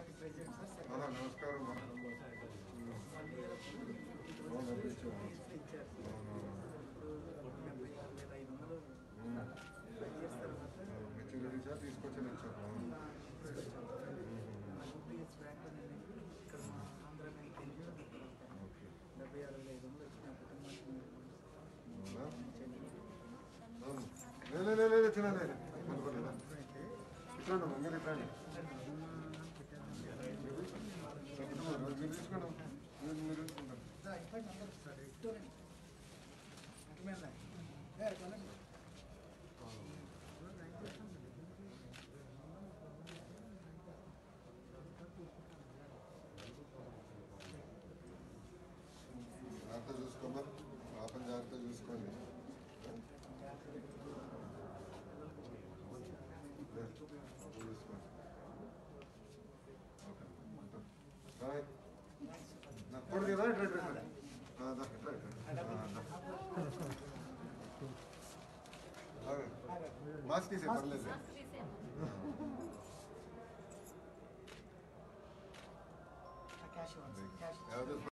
Party president sir అలా నమస్కారం అమ్మా. అవును, పంపించాము. ఇచ్చారు అవును, ఇప్పుడు డెబ్బై ఆరు వేల ఐదు వందలు ఉమ్. ఫైవ్ ఇయర్స్ తర్వాత అవును, మెచ్యూరిటీ చార్జ్ తీసుకొచ్చాను ఇచ్చాను అవును. నా తీసుకొచ్చాను యూపీఎస్ బ్యాంక్ అనేది ఇక్కడ మా ఆంధ్ర బ్యాంక్ వెళ్ళి ఓకే డెబ్బై ఆరు వేల ఐదు వందలు వచ్చిన కుటుంబానికి అవునా? చెల్లి అవును. లే, లే, లే, లే, లే, తినాలి. పనుకోలేదా? ఇట్లా ఉండమ్మా, మీరు ఇట్లా రండి. చెప్తున్నారు, మీరు తీసుకోండి మీరు మీరు తీసుకుంటారు జాగ్రత్త చూసుకోమా పాపం జాగ్రత్త చూసుకోండి లే, పాపం చూసుకోండి ఓకే ఉంటాం. బాయ్ నా కొడుకు కదా ఇట్లా ఇట్లా ఇట్లా. ఆ, దా, ఇట్లా ఇట్లా. ఆ, దా. ఆగు. మాస్క్ తీసే పర్లేదు క్యాష్ క్యాష్ ఎవరు